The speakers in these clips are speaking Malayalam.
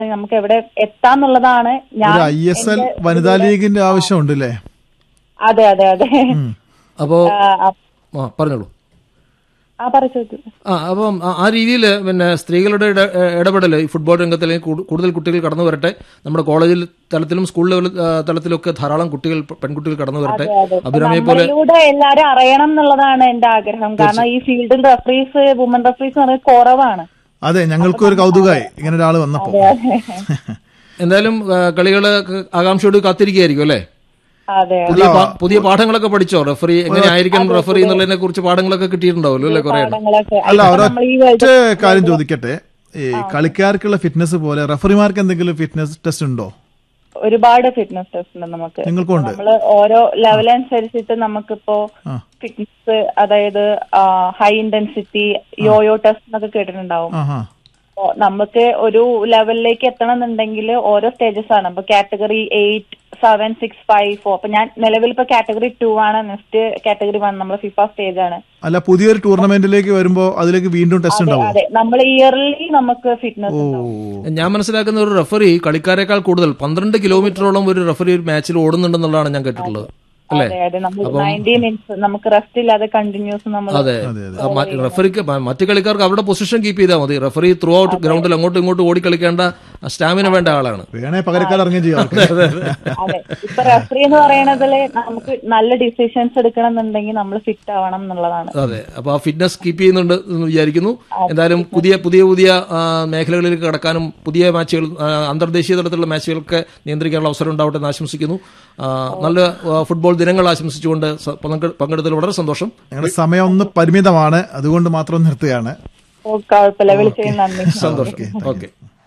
നമുക്ക് എവിടെ എത്താന്നുള്ളതാണ് ഞാൻ ഒരു ഐ എസ് എൽ എന്റെ വനിതാ ലീഗിന്റെ ആവശ്യമുണ്ട് അല്ലേ അതെ അതെ അതെ അപ്പോ ആ, ആ, ആ പറഞ്ഞോളൂ ആ പറഞ്ഞു ആ അപ്പം ആ- ആ രീതിയിൽ പിന്നെ സ്ത്രീകളുടെ ഇട- ഇടപെടൽ ഈ ഫുട്ബോൾ രംഗത്തിൽ കൂ- കൂടുതൽ കുട്ടികൾ കടന്നു വരട്ടെ നമ്മുടെ കോളേജിൽ തലത്തിലും സ്കൂൾ ലെവൽ ആ, തലത്തിലൊക്കെ ധാരാളം കുട്ടികൾ പെൺകുട്ടികൾ കടന്നു വരട്ടെ അഭിരാമിയെ പോലെ നമ്മളിലൂടെ എല്ലാരും അറിയണം എന്നുള്ളതാണ് എന്റെ ആഗ്രഹം കാരണം ഈ ഫീൽഡിൽ റഫറീസ് വുമൻ റഫറീസ് എന്ന് പറയുന്നത് കുറവാണ് അതെ ഞങ്ങൾക്കും ഒരു കൗതുകമായി ഇങ്ങനെ ഒരാൾ വന്നപ്പോ എന്തായാലും കളികൾ ആകാംക്ഷയോട് കാത്തിരിക്കുകയായിരിക്കും അല്ലേ അതെ പുതിയ പാ- പുതിയ പാഠങ്ങളൊക്കെ പഠിച്ചോ റെഫറി എങ്ങനെ ആയിരിക്കണം റെഫറി എന്നുള്ളതിനെ കുറിച്ച് പാഠങ്ങളൊക്കെ കിട്ടിയിട്ടുണ്ടാവല്ലോ അല്ലേ കുറെ പാഠങ്ങളൊക്കെ അല്ല നമ്മൾ ഈ ഒരൊറ്റ കാര്യം ചോദിക്കട്ടെ ഈ കളിക്കാർക്കുള്ള ഫിറ്റ്നസ് പോലെ റഫറിമാർക്ക് എന്തെങ്കിലും ഫിറ്റ്നസ് ടെസ്റ്റ് ഉണ്ടോ ഒരുപാട് ഫിറ്റ്നസ് ടെസ്റ്റ് ഉണ്ട് നമുക്ക് നിങ്ങൾക്കും ഉണ്ട് നമ്മള് ഓരോ ലെവൽ അനുസരിച്ചിട്ട് നമുക്കിപ്പോ ആ. ഫിറ്റ്നസ് അതായത് ഹൈ ഇന്റൻസിറ്റി യോയോ ടെസ്റ്റ് എന്നൊക്കെ കേട്ടിട്ടുണ്ടാവും ആഹാ അപ്പോ നമുക്ക് ഒരു ലെവലിലേക്ക് എത്തണം എന്നുണ്ടെങ്കിൽ ഓരോ സ്റ്റേജസ് ആണ് അപ്പൊ category eight seven six five four അപ്പൊ ഞാൻ നിലവിൽ ഇപ്പൊ കാറ്റഗറി ടു ആണ് നെക്സ്റ്റ് കാറ്റഗറി വൺ നമ്മൾ ഫിഫ സ്റ്റേജ് ആണ് അല്ല പുതിയൊരു ടൂർണമെന്റിലേക്ക് വരുമ്പോ അതിലേക്ക് വീണ്ടും ടെസ്റ്റ് ഉണ്ടാവും അതെ നമ്മൾ ഇയർലി നമുക്ക് ഫിറ്റ്നസ് ഓ ഉണ്ടാവും ഞാൻ മനസ്സിലാക്കുന്ന ഒരു റെഫറി കളിക്കാരെക്കാൾ കൂടുതൽ പന്ത്രണ്ട് കിലോമീറ്ററോളം ഒരു റെഫറി ഒരു മാച്ചിൽ ഓടുന്നുണ്ടെന്നുള്ളതാണ് ഞാൻ കേട്ടിട്ടുള്ളത് അല്ലേ അതെ അതെ നമ്മൾ നയൻറ്റി മിനിറ്റ്സ് നമുക്ക് റെസ്റ്റ് ഇല്ലാതെ കണ്ടിന്യൂസ് നമ്മൾ അതെ അതെ, അതെ. ആ, മ- റെഫറിക്ക് മ- മറ്റു കളിക്കാർക്ക് അവിടെ പൊസിഷൻ കീപ്പ് ചെയ്താൽ മതി റെഫറി ത്രൂ ഔട്ട് ഗ്രൗണ്ടിൽ അങ്ങോട്ടും ഇങ്ങോട്ടും ഓടി കളിക്കേണ്ട സ്റ്റാമിന വേണ്ട ആളാണ് വേണേ പകരക്കാർ ഇറങ്ങുകയും ചെയ്യാം അവർക്ക്. അതെ ഇപ്പൊ റെഫറി എന്ന് പറയണതില് നമുക്ക് നല്ല ഡിസിഷൻസ് എടുക്കണം എന്നുണ്ടെങ്കിൽ നമ്മൾ ഫിറ്റ് ആവണം എന്നുള്ളതാണ് അതെ അപ്പൊ ആ ഫിറ്റ്നസ് കീപ്പ് ചെയ്യുന്നുണ്ട് എന്ന് വിചാരിക്കുന്നു എന്തായാലും പുതിയ പുതിയ പുതിയ ആ, മേഖലകളിലേക്ക് കടക്കാനും പുതിയ മാച്ചുകൾ ആ, അന്തർദേശീയ തലത്തിലുള്ള മാച്ചുകളൊക്കെ നിയന്ത്രിക്കാനുള്ള അവസരം ഉണ്ടാവട്ടെ എന്ന് ആശംസിക്കുന്നു ആ, നല്ല ആ, ഫുട്ബോൾ ദിനങ്ങൾ ആശംസിച്ചുകൊണ്ട് സ- പങ്കെ- പങ്കെടുത്തതിൽ വളരെ സന്തോഷം ഞങ്ങളുടെ സമയം ഒന്ന് പരിമിതമാണ് അതുകൊണ്ട് മാത്രം നിർത്തുകയാണ് ഓ, കുഴപ്പമില്ല വിളിച്ചതിന് നന്ദി സന്തോഷം okay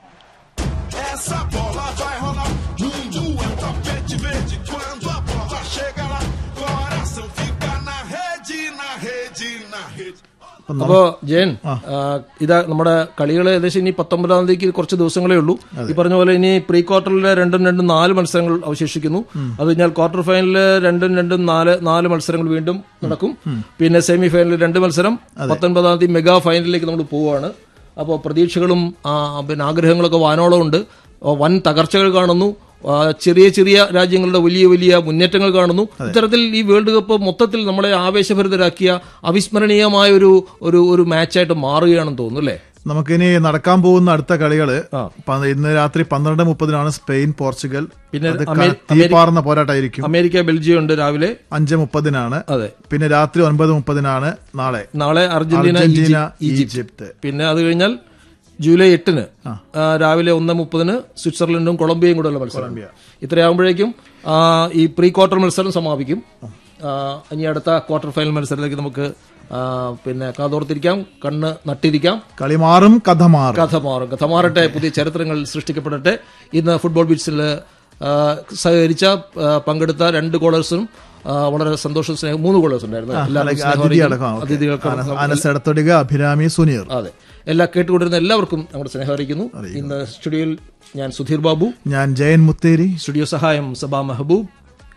Essa bola vai rolar. Mundo é um tapete verde. Quando a bola chega lá, coração fica na rede, na rede, na rede. അപ്പോ ജയൻ ആ, ഇതാ നമ്മുടെ കളികൾ ഏകദേശം ഇനി പത്തൊമ്പതാം തീയതിക്ക് കുറച്ച് ദിവസങ്ങളേ ഉള്ളൂ ഈ പറഞ്ഞ പോലെ ഇനി പ്രീ ക്വാർട്ടറിലെ രണ്ടും രണ്ടും നാല് മത്സരങ്ങൾ അവശേഷിക്കുന്നു അത് കഴിഞ്ഞാൽ ക്വാർട്ടർ ഫൈനലില് രണ്ടും രണ്ടും നാല് നാല് മത്സരങ്ങൾ വീണ്ടും നടക്കും പിന്നെ സെമി ഫൈനലിൽ രണ്ട് മത്സരം പത്തൊൻപതാം തീയതി മെഗാ ഫൈനലിലേക്ക് നമ്മൾ പോവുകയാണ് അപ്പോൾ പ്രതീക്ഷകളും ആ, പിന്നെ ആഗ്രഹങ്ങളൊക്കെ വാനോളം ഉണ്ട് ആ, വൻ തകർച്ചകൾ കാണുന്നു ആ, ചെറിയ ചെറിയ രാജ്യങ്ങളുടെ വലിയ വലിയ മുന്നേറ്റങ്ങൾ കാണുന്നു ഇത്തരത്തിൽ ഈ വേൾഡ് കപ്പ് മൊത്തത്തിൽ നമ്മളെ ആവേശഭരിതരാക്കിയ അവിസ്മരണീയമായ ഒരു ഒരു ഒരു മാച്ചായിട്ട് മാറുകയാണെന്ന് തോന്നുന്നു അല്ലേ നമുക്കിനി നടക്കാൻ പോകുന്ന അടുത്ത കളികള് ആ. പ- ഇന്ന് രാത്രി പന്ത്രണ്ട് മുപ്പതിനാണ് സ്പെയിൻ പോർച്ചുഗൽ പിന്നെ അത് ക- അമേ- തീപ്പാറുന്ന പോരാട്ടമായിരിക്കും അമേരിക്ക ബെൽജിയം ഉണ്ട് രാവിലെ അഞ്ച് മുപ്പതിനാണ് അതെ പിന്നെ രാത്രി ഒൻപത് മുപ്പതിനാണ് നാളെ നാളെ അർജന്റീന അർജന്റീന ഈജി- ഈജിപ്ത് ഈജിപ്ത് പിന്നെ അത് കഴിഞ്ഞാൽ ജൂലൈ എട്ടിന് ആ, രാവിലെ ഒന്ന് മുപ്പതിന് സ്വിറ്റ്സർലൻഡും കൊളംബിയയും കൂടെയുള്ള മത്സരം ഇത്രയാകുമ്പോഴേക്കും ആ, ഈ പ്രീ ക്വാർട്ടർ മത്സരം സമാപിക്കും ആ, ഇനി അടുത്ത ക്വാർട്ടർ ഫൈനൽ മത്സരത്തിലേക്ക് നമുക്ക് ആ, പിന്നെ കാതോർത്തിരിക്കാം കണ്ണ് നട്ടിരിക്കാം കളി മാറും കഥ മാറും കഥ മാറും കഥ മാറട്ടെ പുതിയ ചരിത്രങ്ങൾ സൃഷ്ടിക്കപ്പെടട്ടെ ഇന്ന് ഫുട്ബോൾ ബീച്ചിൽ സഹകരിച്ച ആ, പങ്കെടുത്ത രണ്ട് കോളേഴ്സിനും ആ, വളരെ സന്തോഷം സ്നേഹം മൂന്ന് കോളേഴ്സ് ഉണ്ടായിരുന്നു എല്ലാവർക്കും സ്നേഹം അതിഥി അറിയിക്കുന്നു. അടക്കം ഓക്കേ. അതിഥികൾക്കും അന- അനസ് എടത്തൊടിക അഭിരാമി സുനീർ അതെ എല്ലാ കേട്ടുകൊണ്ടിരുന്ന എല്ലാവർക്കും നമ്മുടെ സ്നേഹം അറിയിക്കുന്നു ഇന്ന് സ്റ്റുഡിയോയിൽ ഞാൻ സുധീർ ബാബു ഞാൻ ജയൻ മുത്തേരി സ്റ്റുഡിയോ സഹായം സബാ Mehboob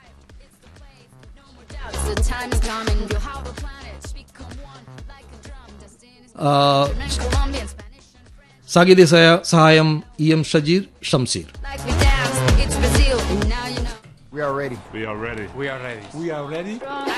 The time is coming, you'll have a planet, become one like a drum. Destiny is ആ, French, Colombian, Spanish, and French. സാങ്കേതിക സഹായ- സഹായം E M Shajeer Shamseer Like we dance, it's Brazil. Now you know. We are ready. We are ready. We are ready. We are ready.